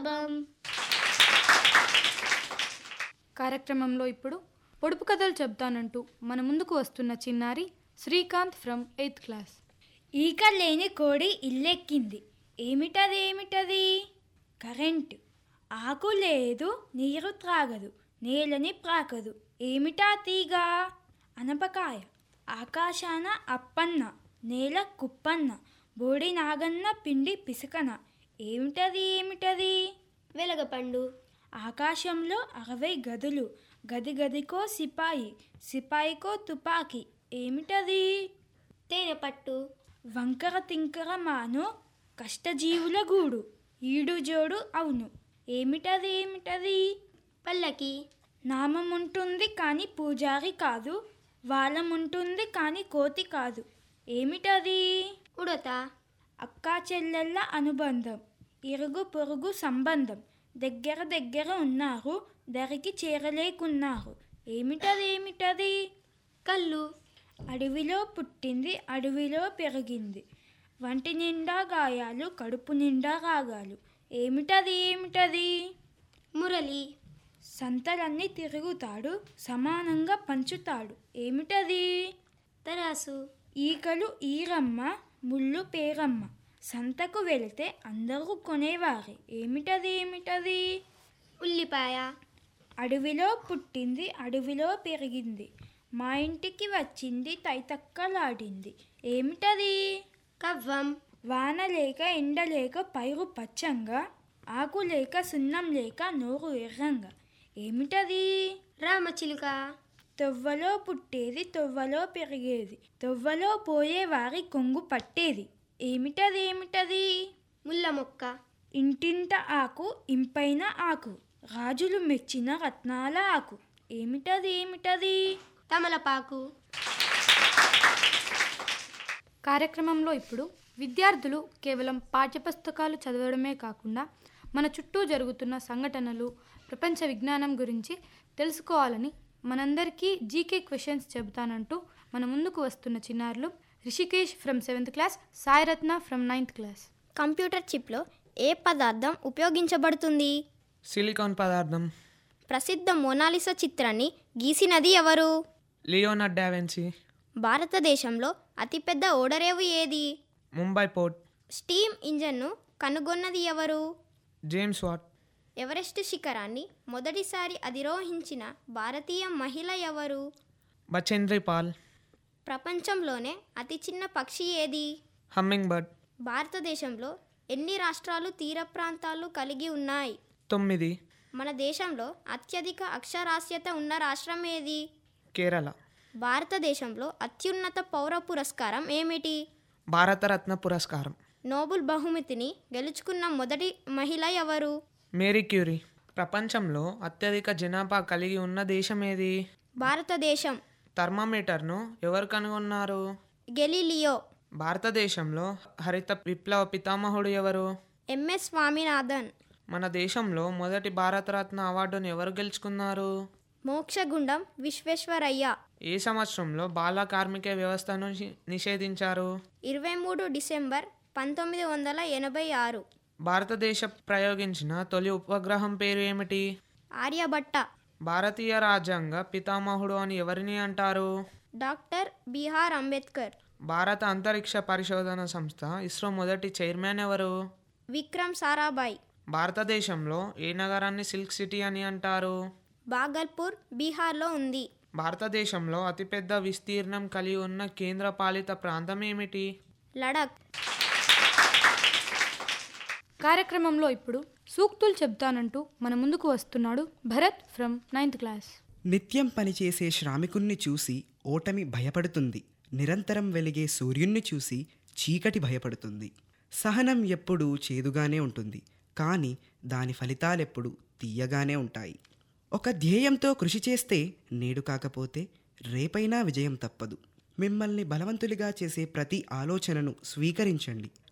బం కార్యక్రమంలో ఇప్పుడు పొడుపు కథలు చెప్తానంటూ మన ముందుకు వస్తున్న చిన్నారి శ్రీకాంత్ ఫ్రమ్ ఎయిత్ క్లాస్ ఈక లేని కోడి ఇల్లెక్కింది ఏమిటది ఏమిటది కరెంటు ఆకు లేదు నీరు త్రాగదు నేలని ప్రాకదు ఏమిటా తీగ అనపకాయ ఆకాశాన అప్పన్న నేల కుప్పన్న బోడి నాగన్న పిండి పిసకన ఏమిటది ఏమిటది వెలగపండు ఆకాశంలో అరవై గదులు గది గదికో సిపాయి సిపాయికో తుపాకీ ఏమిటది తేనె పట్టు వంకర తింకర మాను కష్టజీవుల గూడు ఈడు జోడు అవును ఏమిటది ఏమిటది పల్లకి నామం ఉంటుంది కానీ పూజారి కాదు వాళ్ళం ఉంటుంది కానీ కోతి కాదు ఏమిటది ఉడత అక్కా చెల్లెళ్ళ అనుబంధం ఇరుగు పొరుగు సంబంధం దగ్గర దగ్గర ఉన్నారు దరికి చేరలేకున్నారు ఏమిటది ఏమిటది కళ్ళు అడవిలో పుట్టింది అడవిలో పెరిగింది వంటి నిండా గాయాలు కడుపు నిండా రాగాలు ఏమిటది ఏమిటది మురళి సంతలన్నీ తిరుగుతాడు సమానంగా పంచుతాడు ఏమిటది తరాసు ఈకలు ఈరమ్మ ముళ్ళు పేరమ్మ సంతకు వెళితే అందరూ కొనేవారే ఏమిటది ఏమిటది ఉల్లిపాయ అడవిలో పుట్టింది అడవిలో పెరిగింది మా ఇంటికి వచ్చింది తైతక్కలాడింది ఏమిటది కవ్వం వాన లేక ఎండ లేక పైరు పచ్చంగా ఆకు లేక సున్నం లేక నోరు ఎర్రంగా ఏమిటది రామచిలుక తొవ్వలో పుట్టేది తొవ్వలో పెరిగేది తొవ్వలో పోయే వారి కొంగు పట్టేది ఏమిటది ఏమిటది ముల్ల మొక్క ఇంటింట ఆకు ఇంపైన ఆకు రాజులు మెచ్చిన రత్నాల ఆకు ఏమిటది ఏమిటది తమలపాకు కార్యక్రమంలో ఇప్పుడు విద్యార్థులు కేవలం పాఠ్యపుస్తకాలు చదవడమే కాకుండా మన చుట్టూ జరుగుతున్న సంఘటనలు ప్రపంచ విజ్ఞానం గురించి తెలుసుకోవాలని మనందరికీ జీకే క్వశ్చన్స్ చెబుతానంటూ మన ముందుకు వస్తున్న చిన్నారులు Rishikesh from seventh class Sairatna from ninth class computer చిప్లో ఏ పదార్థం ఉపయోగించబడుతుంది సిలికాన్ పదార్థం ప్రసిద్ధ మోనాలిసా చిత్రాన్ని గీసినది ఎవరు లియోనార్డ్ డావెన్సీ భారతదేశంలో అతిపెద్ద ఓడరేవు ఏది ముంబై పోర్ట్ స్టీమ్ ఇంజన్ను కనుగొన్నది ఎవరు జేమ్స్ వాట్ ఎవరెస్ట్ శిఖరాన్ని మొదటిసారి అధిరోహించిన భారతీయ మహిళ ఎవరు బచేంద్రి పాల్ ప్రపంచంలోనే అతి చిన్న పక్షి ఏది హమ్మింగ్ బర్డ్ భారతదేశంలో ఎన్ని రాష్ట్రాలు తీర ప్రాంతాలు కలిగి ఉన్నాయి తొమ్మిది మన దేశంలో అత్యధిక అక్షరాస్యత ఉన్న రాష్ట్రం ఏది కేరళ భారతదేశంలో అత్యున్నత పౌర పురస్కారం ఏమిటి భారతరత్న పురస్కారం నోబుల్ బహుమతిని గెలుచుకున్న మొదటి మహిళ ఎవరు మేరీ క్యూరీ ప్రపంచంలో అత్యధిక జనాభా కలిగి ఉన్న దేశం ఏది భారతదేశం థర్మామీటర్ను ఎవరు కనుగొన్నారు గెలీలియో భారతదేశంలో హరిత విప్లవ పితామహుడు ఎవరు ఎంఎస్ స్వామినాథన్ మన దేశంలో మొదటి భారతరత్న అవార్డును ఎవరు గెలుచుకున్నారు మోక్షగుండం విశ్వేశ్వరయ్య ఏ సంవత్సరంలో బాల కార్మిక వ్యవస్థను నిషే- నిషేధించారు ఇరవై మూడు డిసెంబర్ పంతొమ్మిది వందల ఎనభై ఆరు భారతదేశ ప్రయోగించిన తొలి ఉపగ్రహం పేరు ఏమిటి ఆర్యభట్ట భారతీయ రాజ్యాంగ పితామహుడు అని ఎవరిని అంటారు డాక్టర్ బిఆర్ అంబేద్కర్ భారత అంతరిక్ష పరిశోధన సంస్థ ఇస్రో మొదటి చైర్మన్ ఎవరు విక్రమ్ సారాభాయ్ భారతదేశంలో ఏ నగరాన్ని సిల్క్ సిటీ అని అంటారు బాగల్పూర్ బీహార్లో ఉంది భారతదేశంలో అతిపెద్ద విస్తీర్ణం కలిగి ఉన్న కేంద్ర పాలిత ప్రాంతం ఏమిటి లడక్ కార్యక్రమంలో ఇప్పుడు సూక్తులు చెప్తానంటూ మన ముందుకు వస్తున్నాడు భరత్ ఫ్రమ్ నైన్త్ క్లాస్ నిత్యం పనిచేసే శ్రామికుణ్ణి చూసి ఓటమి భయపడుతుంది నిరంతరం వెలిగే సూర్యుణ్ణి చూసి చీకటి భయపడుతుంది సహనం ఎప్పుడూ చేదుగానే ఉంటుంది కానీ దాని ఫలితాలెప్పుడు తీయగానే ఉంటాయి ఒక ధ్యేయంతో కృషి చేస్తే నేడు కాకపోతే రేపైనా విజయం తప్పదు మిమ్మల్ని బలవంతులుగా చేసే ప్రతి ఆలోచనను స్వీకరించండి